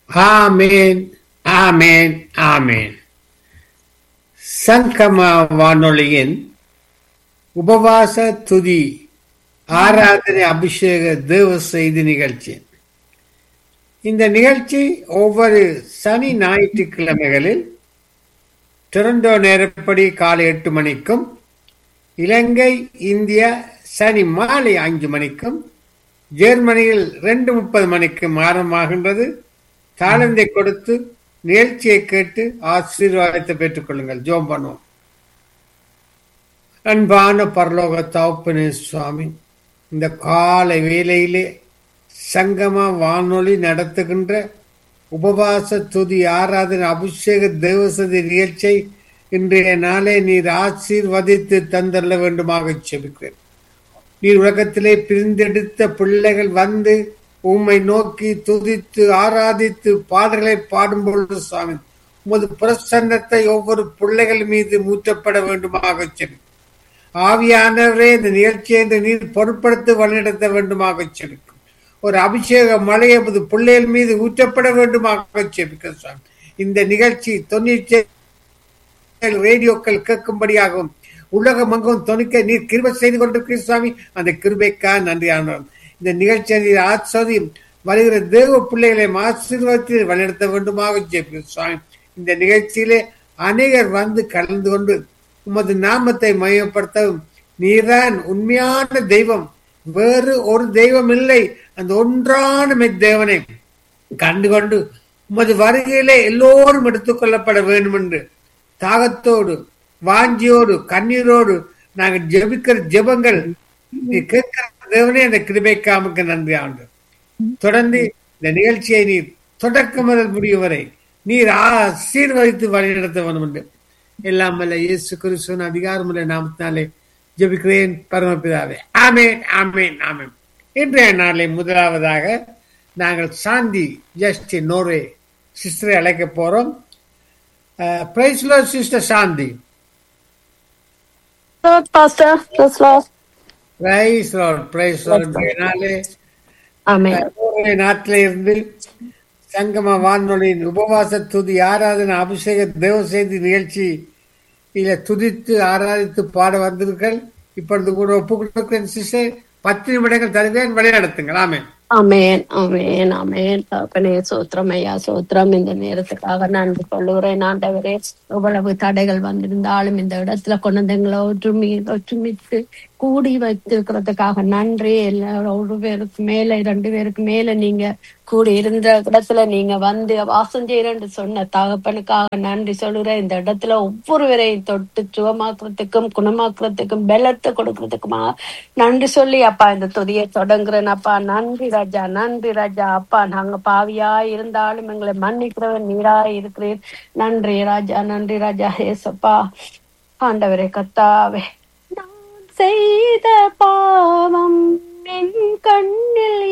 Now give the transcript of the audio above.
ஆமேன் ஆமேன் ஆமேன் சங்கம வானொலியின் உபவாச துதி ஆராதனை அபிஷேக தேவ செய்தி நிகழ்ச்சி இந்த நிகழ்ச்சி ஒவ்வொரு சனி ஞாயிற்றுக்கிழமைகளில் டொரண்டோ நேரப்படி காலை எட்டு மணிக்கும் இலங்கை இந்தியா சனி மாலை அஞ்சு மணிக்கும் ஜெர்மனியில் ரெண்டு முப்பது மணிக்கும் ஆரம்பமாகின்றது தாளந்தை கொடுத்து நிகழ்ச்சியை கேட்டு ஆசீர்வாதத்தை பெற்றுக் கொள்ளுங்கள் ஜோம் பண்ணுவோம் அன்பான பரலோக தகப்பனே சுவாமி இந்த காலை வேளையிலே சங்கம வானொலி நடத்துகின்ற உபவாச துதி ஆராதனை அபிஷேக தேவசதி நிகழ்ச்சியை இன்றைய நாளே நீர் ஆசீர்வதித்து தந்தள்ள வேண்டுமாக செபிக்கிறேன் நீர் உலகத்திலே பிரிந்தெடுத்த பிள்ளைகள் வந்து உம்மை நோக்கி துதித்து ஆராதித்து பாடல்களை பாடும் பொழுது சுவாமி உமது பிரசன்னத்தை ஒவ்வொரு பிள்ளைகள் மீது மூற்றப்பட வேண்டுமாக செவி ஆவியானவரே இந்த நிகழ்ச்சியை இந்த நீர் பொருட்படுத்தி வழிநடத்த வேண்டுமாக செபிக்கும் ஒரு அபிஷேக மழை எமது பிள்ளைகள் மீது ஊற்றப்பட வேண்டுமாக செபிக்க சுவாமி இந்த நிகழ்ச்சி தொண்ணூற்றி ரேடியோக்கள் கேட்கும்படியாகவும் உலகமெங்கும் தொணிக்க நீர் கிருபை செய்து கொண்டிருக்கிற சுவாமி அந்த கிருபைக்கா நன்றி ஆனோம் இந்த நிகழ்ச்சியை நீர் ஆஸ்வதியும் வருகிற தேவ பிள்ளைகளை ஆசீர்வாதத்தில் வழிநடத்த வேண்டுமாக ஜெபிக்கிறேன் சுவாமி இந்த நிகழ்ச்சியிலே அநேகர் வந்து கலந்து கொண்டு உமது நாமத்தை மையப்படுத்தவும் நீர்தான் உண்மையான தெய்வம் வேறு ஒரு தெய்வம் இல்லை அந்த ஒன்றான மெத்தேவனை கண்டுகொண்டு உமது வருகையிலே எல்லோரும் எடுத்துக்கொள்ளப்பட வேண்டும் என்று தாகத்தோடு வாஞ்சியோடு கண்ணீரோடு நாங்கள் ஜெபிக்கிற ஜெபங்கள் நீ கேட்கிற தேவனே அந்த கிருபைக்காமுக்கு நன்றி ஆண்டு தொடர்ந்து இந்த நிகழ்ச்சியை நீர் தொடக்க முதல் முடியும் வரை நீர் ஆசீர்வதித்து வழிநடத்த வேண்டும் என்று எல்லாம் வல்ல இயேசு கிறிஸ்துவின் அதிகாரமுள்ள நாமத்தினாலே ஜெபிக்கிறேன் பரமபிதாவே ஆமேன் ஆமேன் ஆமேன் இன்றைய நாளை முதலாவதாக நாங்கள் சாந்தி ஜஸ்ட் நோர்வே சிஸ்டரை அழைக்க போறோம் பிரைஸ்லோ sister Shanthi Lord, Pastor. Praise Lord. Praise Lord praise Lord நாளே Amen. நோர்வே நாட்டில இருந்து சங்கம வானொலியின் உபவாச துதி ஆராதனை அபிஷேக தேவ செய்தி நிகழ்ச்சி இதில துதித்து ஆராதித்து பாட வந்தீர்கள் இப்பொழுது கூட ஒப்பு கொடுக்கிறேன் சிஸ்டர் பத்து நிமிடங்கள் தருவேன் வழிநடத்துங்கள் ஆமே ஆமேன் ஆமேன் ஆமேன் தகப்பனே சோத்திரம் ஐயா சோத்திரம் இந்த நேரத்துக்காக நன்றி சொல்லுகிறேன் ஆண்டவரே எவ்வளவு தடைகள் வந்திருந்தாலும் இந்த இடத்துல கொண்டு வந்து எங்களை ஒற்றுமை ஒற்றுமித்து கூடி வைத்திருக்கிறதுக்காக நன்றி எல்லாரும் ஒரு பேருக்கு மேல இரண்டு பேருக்கு மேல நீங்க கூடி இருந்த இடத்துல நீங்க வந்து வாசம் செய்யறேன்னு சொன்ன தகப்பனுக்காக நன்றி சொல்லுறேன் இந்த இடத்துல ஒவ்வொருவரையும் தொட்டு சுகமாக்குறதுக்கும் குணமாக்குறதுக்கும் பலத்தை கொடுக்கறதுக்குமா நன்றி சொல்லி அப்பா இந்த துதியை தொடங்குறேன் அப்பா நன்றி ராஜா நன்றி ராஜா அப்பா நாங்க பாவியா இருந்தாலும் எங்களை மன்னிக்கிறவன் நீரா இருக்கிறேன் நன்றி ராஜா நன்றி ராஜா ஏசப்பா ஆண்டவரே கத்தாவே நான் செய்த பாவம் என் கண்ணில்